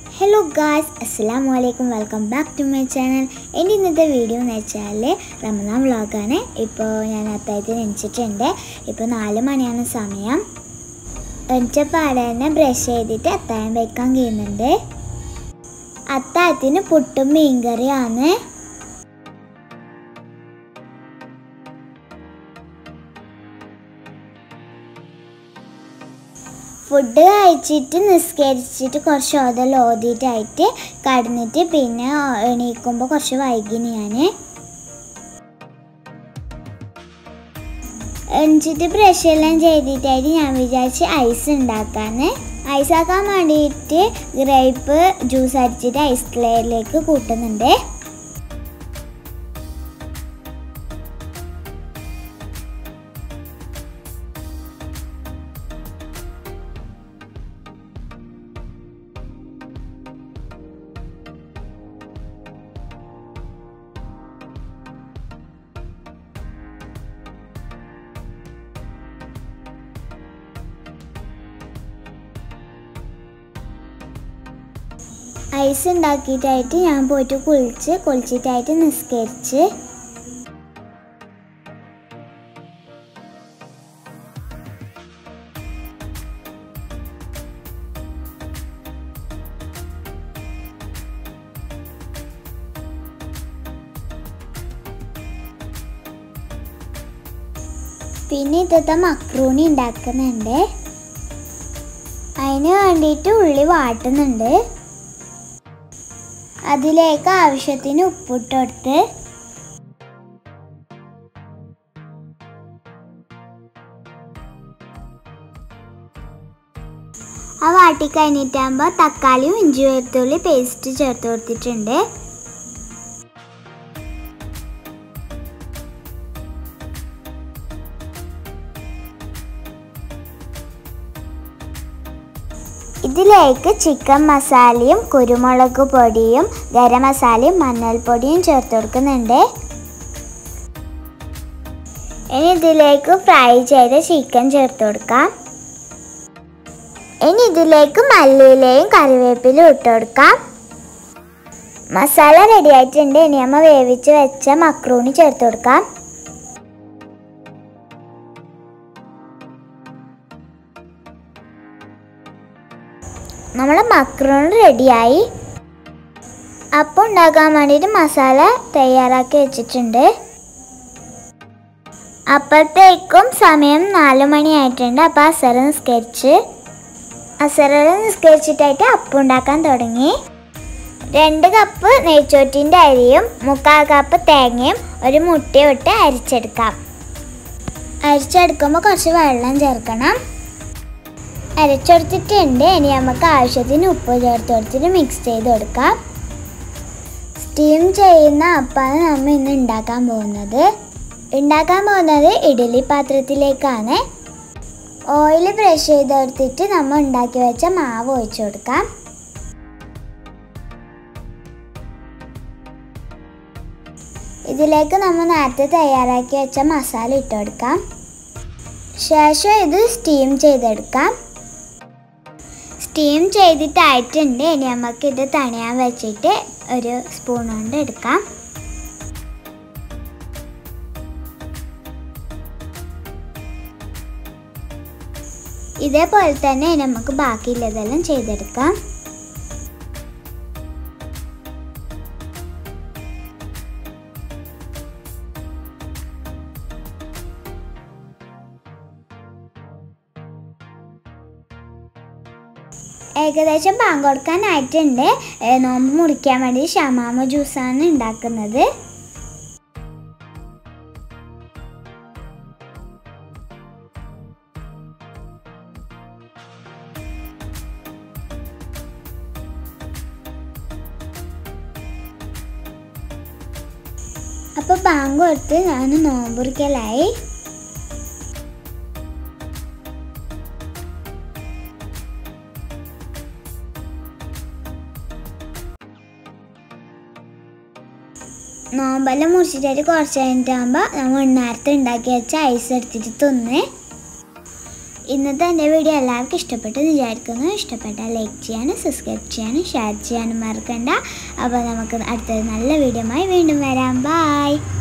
hello guys അസ്സാം വലൈക്കും welcome back to my channel എൻ്റെ ഇന്നത്തെ വീഡിയോ എന്ന് വെച്ചാൽ റമദാൻ വ്ളോഗാണ് ഇപ്പോൾ ഞാൻ അത്താഴത്തിന് എണിച്ചിട്ടുണ്ട് ഇപ്പോൾ നാല് മണിയാണ് സമയം എണിച്ച പാടെ തന്നെ ബ്രഷ് ചെയ്തിട്ട് അത്താഴം വെക്കാൻ കഴിയുന്നുണ്ട് അത്താഴത്തിന് പുട്ടും മീൻകറിയാണ് ഫുഡ് കഴിച്ചിട്ട് നിസ്കരിച്ചിട്ട് കുറച്ച് ഓതൽ ഓതിയിട്ടായിട്ട് കടന്നിട്ട് പിന്നെ എണീക്കുമ്പോൾ കുറച്ച് വൈകിന് ഞാൻ എണിച്ചിട്ട് ബ്രഷ് എല്ലാം ചെയ്തിട്ടായിട്ട് ഞാൻ വിചാരിച്ച് ഐസ് ഉണ്ടാക്കാന്ന് ഐസ് ആക്കാൻ വേണ്ടിയിട്ട് ഗ്രേപ്പ് ജ്യൂസ് അടിച്ചിട്ട് ഐസ് ക്ലേയിലേക്ക് കൂട്ടുന്നുണ്ട് ഐസ് ഉണ്ടാക്കിയിട്ടായിട്ട് ഞാൻ പോയിട്ട് കുളിച്ച് കുളിച്ചിട്ടായിട്ട് നിസ്കരിച്ച് പിന്നെ ഇതത്തെ മക്രൂണി ഉണ്ടാക്കുന്നുണ്ട് അതിന് വേണ്ടിയിട്ട് ഉള്ളി വാട്ടുന്നുണ്ട് അതിലേക്ക് ആവശ്യത്തിന് ഉപ്പിട്ടെടുത്ത് ആ വാട്ടി കഴിഞ്ഞിട്ടാകുമ്പോൾ തക്കാളിയും ഇഞ്ചി വെളുത്തുള്ളി പേസ്റ്റ് ചേർത്ത് കൊടുത്തിട്ടുണ്ട് ഇതിലേക്ക് ചിക്കൻ മസാലയും കുരുമുളക് പൊടിയും ഗരം മസാലയും മഞ്ഞൾപ്പൊടിയും ചേർത്ത് കൊടുക്കുന്നുണ്ട് ഇനി ഇതിലേക്ക് ഫ്രൈ ചെയ്ത ചിക്കൻ ചേർത്ത് കൊടുക്കാം ഇനി ഇതിലേക്ക് മല്ലിയിലയും കറിവേപ്പിലും ഇട്ട് കൊടുക്കാം മസാല റെഡി ആയിട്ടുണ്ട് ഇനി അമ്മ വേവിച്ച് വെച്ച മക്രൂണി ചേർത്ത് കൊടുക്കാം നമ്മളെ മക്രോൺ റെഡിയായി അപ്പം ഉണ്ടാക്കാൻ വേണ്ടിയിട്ട് മസാല തയ്യാറാക്കി വെച്ചിട്ടുണ്ട് അപ്പോഴത്തേക്കും സമയം നാല് മണിയായിട്ടുണ്ട് അപ്പോൾ അസറ നിസ്കരിച്ച് അസറ നിസ്കരിച്ചിട്ടായിട്ട് അപ്പം ഉണ്ടാക്കാൻ തുടങ്ങി രണ്ട് കപ്പ് നെയ്ച്ചോറ്റിൻ്റെ അരിയും മുക്കാൽ കപ്പ് തേങ്ങയും ഒരു മുട്ടയും ഇട്ട് അരിച്ചെടുക്കാം അരിച്ചെടുക്കുമ്പോൾ കുറച്ച് വെള്ളം ചേർക്കണം അരച്ചെടുത്തിട്ടുണ്ട് ഇനി നമുക്ക് ആവശ്യത്തിന് ഉപ്പ് ചേർത്ത് കൊടുത്തിട്ട് മിക്സ് ചെയ്ത് കൊടുക്കാം സ്റ്റീം ചെയ്യുന്ന അപ്പാണ് നമ്മൾ ഇന്ന് ഉണ്ടാക്കാൻ പോകുന്നത് ഉണ്ടാക്കാൻ പോകുന്നത് ഇഡ്ഡലി പാത്രത്തിലേക്കാണ് ഓയിൽ ബ്രഷ് ചെയ്തെടുത്തിട്ട് നമ്മൾ ഉണ്ടാക്കി വെച്ച മാവ് ഒഴിച്ചു കൊടുക്കാം ഇതിലേക്ക് നമ്മൾ നേരത്തെ തയ്യാറാക്കി വെച്ച മസാല ഇട്ട് കൊടുക്കാം ശേഷം ഇത് സ്റ്റീം ചെയ്തെടുക്കാം സ്റ്റീം ചെയ്തിട്ടായിട്ടുണ്ട് ഇനി നമുക്ക് ഇത് തണിയാൻ വെച്ചിട്ട് ഒരു സ്പൂൺ കൊണ്ട് എടുക്കാം ഇതേപോലെ തന്നെ നമുക്ക് ബാക്കിയുള്ളതെല്ലാം ചെയ്തെടുക്കാം ഏകദേശം പാൻ കൊടുക്കാനായിട്ടുണ്ട് നോമ്പ് മുറിക്കാൻ വേണ്ടി ഷമാമ ജ്യൂസാണ് ഉണ്ടാക്കുന്നത് അപ്പോൾ പാൻ കൊടുത്ത് ഞാൻ നോമ്പുറിക്കലായി നോമ്പെല്ലാം മുറിച്ചിട്ടായിട്ട് കുറച്ച് കഴിഞ്ഞിട്ടാകുമ്പോൾ നമ്മൾ നേരത്തെ ഉണ്ടാക്കി വെച്ച ഐസ് എടുത്തിട്ട് തിന്ന് ഇന്നത്തെ എൻ്റെ വീഡിയോ എല്ലാവർക്കും ഇഷ്ടപ്പെട്ടു എന്ന് വിചാരിക്കുന്നു ഇഷ്ടപ്പെട്ടാൽ ലൈക്ക് ചെയ്യാനും സബ്സ്ക്രൈബ് ചെയ്യാനും ഷെയർ ചെയ്യാനും മറക്കണ്ട അപ്പോൾ നമുക്ക് അടുത്തൊരു നല്ല വീഡിയോയുമായി വീണ്ടും വരാം ബായ്